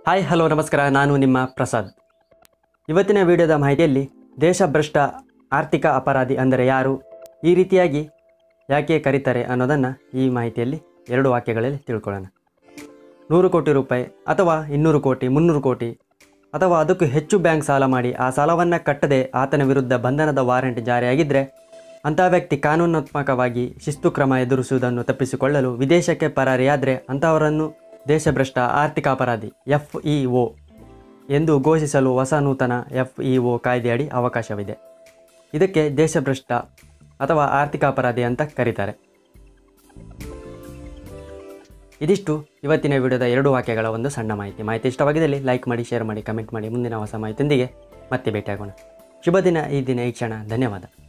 hi hello ನಮಸ್ಕಾರ ನಾನು ನಿಮ್ಮ ಪ್ರಸಾದ್ ಇವತ್ತಿನ ವಿಡಿಯೋದ ಮಾಹಿತಿಯಲ್ಲಿ ದೇಶಭ್ರಷ್ಟ ಆರ್ಥಿಕ ಅಪರಾಧಿ ಅಂದರೆ ಯಾರು ಈ ರೀತಿಯಾಗಿ ಯಾಕೆ ಕರೀತಾರೆ ಅನ್ನೋದನ್ನು ಈ ಮಾಹಿತಿಯಲ್ಲಿ ಎರಡು ವಾಕ್ಯಗಳಲ್ಲಿ ತಿಳ್ಕೊಳ್ಳೋಣ ನೂರು ಕೋಟಿ ರೂಪಾಯಿ ಅಥವಾ ಇನ್ನೂರು ಕೋಟಿ ಮುನ್ನೂರು ಕೋಟಿ ಅಥವಾ ಅದಕ್ಕೂ ಹೆಚ್ಚು ಬ್ಯಾಂಕ್ ಸಾಲ ಮಾಡಿ ಆ ಸಾಲವನ್ನು ಕಟ್ಟದೆ ಆತನ ವಿರುದ್ಧ ಬಂಧನದ ವಾರೆಂಟ್ ಜಾರಿಯಾಗಿದ್ದರೆ ಅಂಥ ವ್ಯಕ್ತಿ ಕಾನೂನಾತ್ಮಕವಾಗಿ ಶಿಸ್ತು ಕ್ರಮ ಎದುರಿಸುವುದನ್ನು ತಪ್ಪಿಸಿಕೊಳ್ಳಲು ವಿದೇಶಕ್ಕೆ ಪರಾರಿಯಾದರೆ ಅಂಥವರನ್ನು ದೇಶಭ್ರಷ್ಟ ಆರ್ಥಿಕ ಅಪರಾಧಿ ಎಫ್ ಇ ಒ ಎಂದು ಘೋಷಿಸಲು ಹೊಸ ನೂತನ ಎಫ್ ಇ ಒ ಕಾಯ್ದೆಯಡಿ ಅವಕಾಶವಿದೆ ಇದಕ್ಕೆ ದೇಶಭ್ರಷ್ಟ ಅಥವಾ ಆರ್ಥಿಕ ಅಪರಾಧಿ ಅಂತ ಕರೀತಾರೆ ಇದಿಷ್ಟು ಇವತ್ತಿನ ವಿಡಿಯೋದ ಎರಡು ವಾಕ್ಯಗಳ ಒಂದು ಸಣ್ಣ ಮಾಹಿತಿ ಮಾಹಿತಿ ಇಷ್ಟವಾಗಿದ್ದಲ್ಲಿ ಲೈಕ್ ಮಾಡಿ ಶೇರ್ ಮಾಡಿ ಕಮೆಂಟ್ ಮಾಡಿ ಮುಂದಿನ ಹೊಸ ಮಾಹಿತಿಯೊಂದಿಗೆ ಮತ್ತೆ ಭೇಟಿಯಾಗೋಣ ಶುಭ ದಿನ ಈ ದಿನ ಈ ಕ್ಷಣ ಧನ್ಯವಾದ